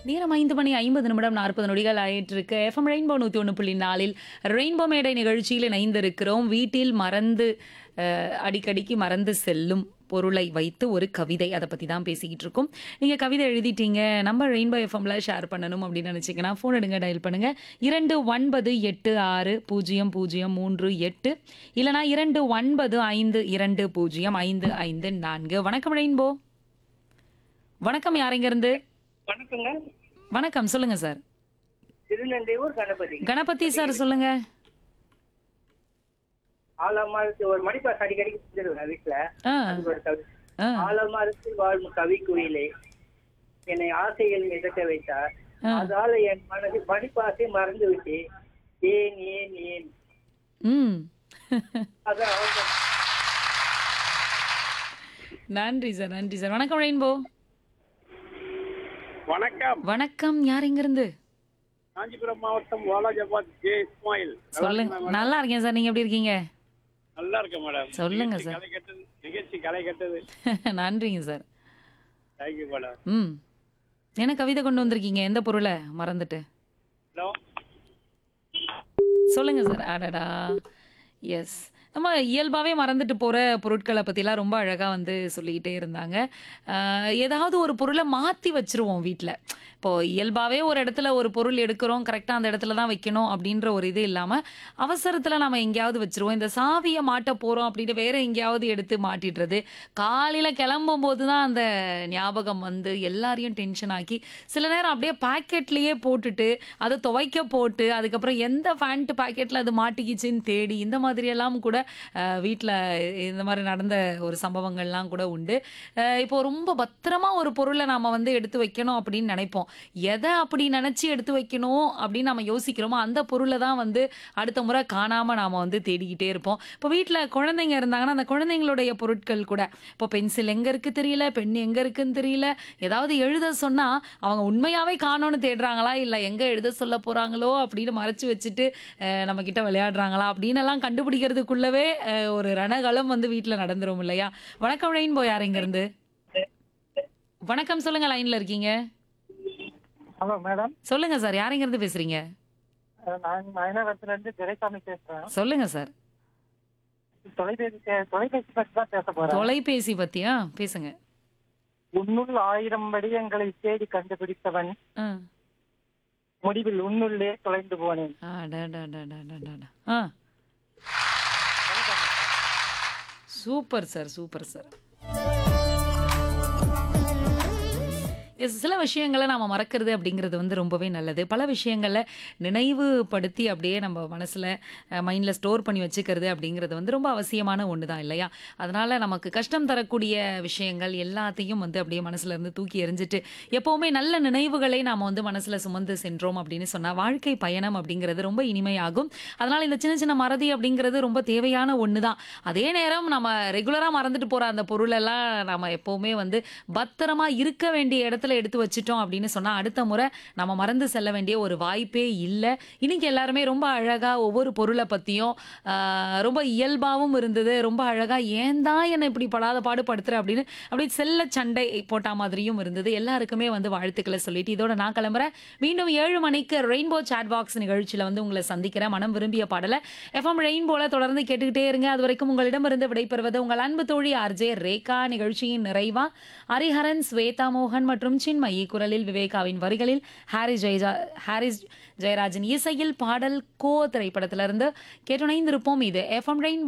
நேரம் ஐந்து மணி ஐம்பது நிமிடம் நாற்பது நொடிகள் ஆயிட்டு இருக்கு எஃப்எம் ரெயின்போ நூற்றி ஒன்று புள்ளி நாலில் ரெயின்போ மேடை நிகழ்ச்சியில் இணைந்திருக்கிறோம் வீட்டில் மறந்து அஹ், அடிக்கடிக்கு மறந்து செல்லும் பொருளை வைத்து ஒரு கவிதை அதை பற்றி தான் பேசிக்கிட்டு இருக்கோம் நீங்கள் கவிதை எழுதிட்டீங்க நம்ம ரெயின்போ எஃப்எம்ல ஷேர் பண்ணணும் அப்படின்னு நினச்சிங்கன்னா ஃபோன் எடுங்க டயல் பண்ணுங்க இரண்டு ஒன்பது எட்டு ஆறு பூஜ்ஜியம் பூஜ்ஜியம் மூன்று எட்டு இல்லைனா இரண்டு ஒன்பது ஐந்து இரண்டு பூஜ்ஜியம் ஐந்து ஐந்து நான்கு வணக்கம் ரெயின்போ வணக்கம் யாருங்க வணக்கங்க வணக்கம் சொல்லுங்க சார் திருநெல்வேலூர் கணபதி கணபதி சார் சொல்லுங்க ஆலமரத்து ஒரு மணிப்பாஸ் அடிக்கடி செஞ்சிருவேன் வீட்டுல ஆ அதுக்கு ஒரு கவி ஆ ஆலமரத்தில் வாழும் கவி குயிலே என்னை ஆசைகள் மிதக்க வைத்தார் ஆ. அதால என் மனது மணிப்பாசை மறந்து விட்டு ஏன் ஏன் ஏன் ம் அதான் அவங்க நன்றி சார் நன்றி சார் வணக்கம் ரெயின்போ வணக்கம் வணக்கம் யார் இருந்து காஞ்சிபுரம் மாவட்டம் வாலாஜாபாத் ஜே இஸ்மாயில் சொல்லுங்க நல்லா இருக்கேன் சார் நீங்க எப்படி இருக்கீங்க நல்லா இருக்கேன் மேடம் சொல்லுங்க நிகழ்ச்சி சார். களை கட்டது நிகழ்ச்சி களை கட்டது நன்றிங்க சார் தேங்க்யூ மேடம் ம் என்ன கவிதை கொண்டு வந்திருக்கீங்க எந்த பொருளை மறந்துட்டு ஹலோ சொல்லுங்க சார் அடடா எஸ் நம்ம இயல்பாகவே மறந்துட்டு போகிற பொருட்களை பற்றிலாம் ரொம்ப அழகாக வந்து சொல்லிக்கிட்டே இருந்தாங்க ஆஹ் ஏதாவது ஒரு பொருளை மாற்றி வச்சிருவோம் வீட்டில் இப்போது இயல்பாகவே ஒரு இடத்துல ஒரு பொருள் எடுக்கிறோம் கரெக்டாக அந்த இடத்துல தான் வைக்கணும் அப்படின்ற ஒரு இது இல்லாமல் அவசரத்தில் நம்ம எங்கேயாவது வச்சிருவோம் இந்த சாவியை மாட்ட போகிறோம் அப்படின்னு வேற எங்கேயாவது எடுத்து மாட்டிடுறது காலையில் கிளம்பும் போது தான் அந்த ஞாபகம் வந்து எல்லாரையும் டென்ஷன் ஆக்கி சில நேரம் அப்படியே பாக்கெட்லேயே போட்டுட்டு அதை துவைக்க போட்டு அதுக்கப்புறம் எந்த ஃபேண்ட் பாக்கெட்டில் அது மாட்டிக்கிச்சுன்னு தேடி இந்த மாதிரியெல்லாம் கூட வீட்டில் இந்த மாதிரி நடந்த ஒரு சம்பவங்கள்லாம் கூட உண்டு அஹ் இப்போ ரொம்ப பத்திரமா ஒரு பொருளை நாம் வந்து எடுத்து வைக்கணும் அப்படின்னு நினைப்போம் எதை அப்படி நினச்சி எடுத்து வைக்கணும் அப்படின்னு நம்ம யோசிக்கிறோமோ அந்த பொருளை தான் வந்து அடுத்த முறை காணாமல் நாம் வந்து தேடிக்கிட்டே இருப்போம் இப்போ வீட்டில் குழந்தைங்க இருந்தாங்கன்னா அந்த குழந்தைங்களுடைய பொருட்கள் கூட இப்போ பென்சில் எங்கே இருக்குது தெரியல பென் எங்கே இருக்குன்னு தெரியல ஏதாவது எழுத சொன்னால் அவங்க உண்மையாகவே காணோன்னு தேடுறாங்களா இல்லை எங்கே எழுத சொல்ல போகிறாங்களோ அப்படின்னு மறைச்சு வச்சுட்டு அஹ், நம்ம கிட்ட விளையாடுறாங்களா அப்படின்னு எல்லாம் கண்டுபிடிக்கிறதுக்குள்ளவே அஹ், ஒரு ரணகலம் வந்து வீட்டில் நடந்துரும் இல்லையா வணக்கம் ரெயின்போ யார் இருந்து வணக்கம் சொல்லுங்க லைன்ல இருக்கீங்க ஹலோ மேடம் சொல்லுங்க சார் யார் இருந்து பேசுறீங்க நான் மயிலாடுறதுல இருந்து துரைசாமி பேசுறேன் சொல்லுங்க சார் தொலைபேசி பே- தொலைபேசி பற்றி தான் பேச போறேன் தொலைபேசி பத்தியா பேசுங்க உன்னுள் ஆயிரம் வடிவங்களை தேடி கண்டுபிடித்தவன் ஆ. முடிவில் உன்னுள்ளே தொலைந்து போனேன் அடடடடடடட. ஆ super sir super sir yes சில விஷயங்களை நாம மறக்கிறது அப்படிங்கிறது வந்து ரொம்பவே நல்லது பல விஷயங்களை நினைவுபடுத்தி அப்படியே நம்ம மனசில் மைண்டில் ஸ்டோர் பண்ணி வச்சுக்கிறது அப்படிங்கிறது வந்து ரொம்ப அவசியமான ஒன்று தான் இல்லையா அதனால் நமக்கு கஷ்டம் தரக்கூடிய விஷயங்கள் எல்லாத்தையும் வந்து அப்படியே மனசுல இருந்து தூக்கி எறிஞ்சிட்டு எப்போவுமே நல்ல நினைவுகளை நாம் வந்து மனசில் சுமந்து சென்றோம் அப்படின்னு சொன்னால் வாழ்க்கை பயணம் அப்படிங்கிறது ரொம்ப இனிமையாகும் அதனால் இந்த சின்ன சின்ன மறதி அப்படிங்கிறது ரொம்ப தேவையான ஒன்று தான் அதே நேரம் நம்ம ரெகுலராக மறந்துட்டு போகிற அந்த பொருளெல்லாம் நம்ம எப்போவுமே வந்து பத்திரமா இருக்க வேண்டிய இடத்துல எடுத்து வச்சிட்டோம் அப்படின்னு சொன்னால் அடுத்த முறை நம்ம மறந்து செல்ல வேண்டிய ஒரு வாய்ப்பே இல்லை இன்னைக்கு எல்லாருமே ரொம்ப அழகாக ஒவ்வொரு பொருளை பற்றியும் ரொம்ப இயல்பாகவும் இருந்தது ரொம்ப அழகாக ஏன் தான் என்னை இப்படி படாத பாடு படுத்துற அப்படின்னு அப்படி செல்ல சண்டை போட்ட மாதிரியும் இருந்தது எல்லாருக்குமே வந்து வாழ்த்துக்களை சொல்லிட்டு இதோட நான் கிளம்புறேன் மீண்டும் ஏழு மணிக்கு ரெயின்போ சாட் பாக்ஸ் நிகழ்ச்சியில் வந்து உங்களை சந்திக்கிறேன் மனம் விரும்பிய பாடலை எஃப்எம் ரெயின்போல தொடர்ந்து கேட்டுக்கிட்டே இருங்க அது வரைக்கும் உங்களிடமிருந்து விடைபெறுவது உங்கள் அன்பு தோழி ஆர்ஜே ரேகா நிகழ்ச்சியின் நிறைவா ஹரிஹரன் ஸ்வேதா மோகன் மற்றும் சின்மயி குரலில் விவேகாவின் வரிகளில் ஹாரிஸ் ஜெயஜா ஹாரிஸ் ஜெயராஜன் இசையில் பாடல் கோ திரைப்படத்திலிருந்து கேட்டுணைந்திருப்போம் இது எஃப்எம் ரெயின்போ